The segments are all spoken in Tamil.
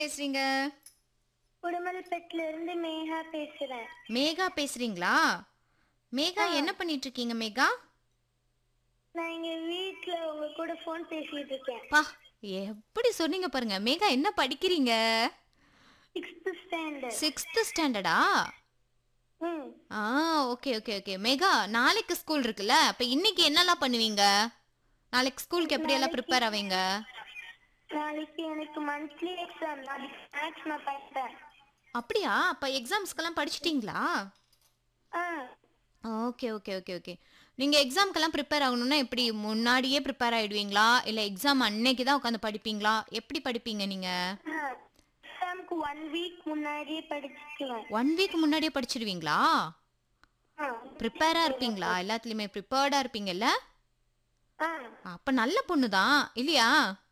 பேசுறீங்க உடுமல்பேட்டில இருந்து மேகா பேசுறேன் மேகா பேசுறீங்களா மேகா என்ன பண்ணிட்டு இருக்கீங்க மேகா நான் எங்க வீட்ல உங்க கூட ஃபோன் பேசிட்டு இருக்கேன் பா எப்படி சொன்னீங்க பாருங்க மேகா என்ன படிக்கிறீங்க சிக்ஸ்த் ஸ்டாண்டர்ட் சிக்ஸ்த் ஸ்டாண்டர்டா ம் ஆ ஓகே ஓகே ஓகே மேகா நாளைக்கு ஸ்கூல் இருக்குல்ல அப்ப இன்னைக்கு என்னெல்லாம் பண்ணுவீங்க நாளைக்கு ஸ்கூலுக்கு எப்படி எல்லாம் ப்ரிப்பேர் ஆவீங்க நாளைக்கு எனக்கு மந்த்லி எக்ஸாம் நாளைக்கு மேக்ஸ் நான் படிப்பேன் அப்படியா அப்ப எக்ஸாம்ஸ்க்கெல்லாம் படிச்சிட்டீங்களா ஆ ஓகே ஓகே ஓகே ஓகே நீங்க எக்ஸாம்க்கெல்லாம் ப்ரிப்பேர் ஆகணும்னா எப்படி முன்னாடியே ப்ரிப்பேர் ஆயிடுவீங்களா இல்ல எக்ஸாம் அன்னைக்கு தான் உட்காந்து படிப்பீங்களா எப்படி படிப்பீங்க நீங்க எக்ஸாம்க்கு ஒன் வீக் முன்னாடியே படிச்சுக்குவேன் ஒன் வீக் முன்னாடியே படிச்சிடுவீங்களா ஆ ப்ரிப்பேரா இருப்பீங்களா எல்லாத்துலயுமே ப்ரிப்பேர்டா இருப்பீங்கல்ல ஆ அப்ப நல்ல பொண்ணு தான் இல்லையா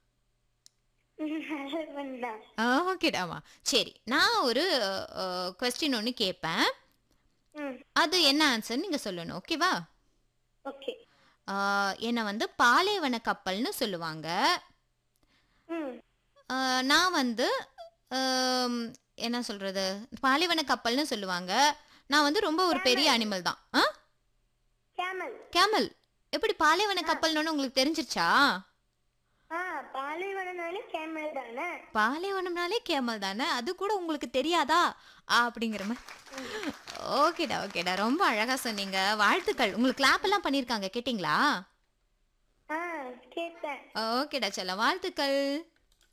நல்ல பண்ணலாம் ஓகேடாமா சரி நான் ஒரு கொஸ்டின் ஒன்று கேட்பேன் ம் அது என்ன ஆன்சர் நீங்க சொல்லணும் ஓகேவா ஓகே ஆஹ், என்னை வந்து பாலைவன கப்பல்னு சொல்லுவாங்க ம் ஆஹ், நான் வந்து ஆம், என்ன சொல்றது பாலைவன கப்பல்னு சொல்லுவாங்க நான் வந்து ரொம்ப ஒரு பெரிய அனிமல் தான் ஆ கேமல் கேமல் எப்படி பாலைவன கப்பல்னு உங்களுக்கு தெரிஞ்சிருச்சா ஆ பாலைவனம்னாலே கேமல் தானே பாலைவனம்னாலே கேமல் தானே அது கூட உங்களுக்கு தெரியாதா அப்படிங்கிற மாதிரி ஓகேடா ஓகேடா ரொம்ப அழகா சொன்னீங்க வாழ்த்துக்கள் உங்களுக்கு கிளாப் எல்லாம் பண்ணிருக்காங்க கேட்டிங்களா ஆ கேட்டேன் ஓகேடா செல்லம் வாழ்த்துக்கள்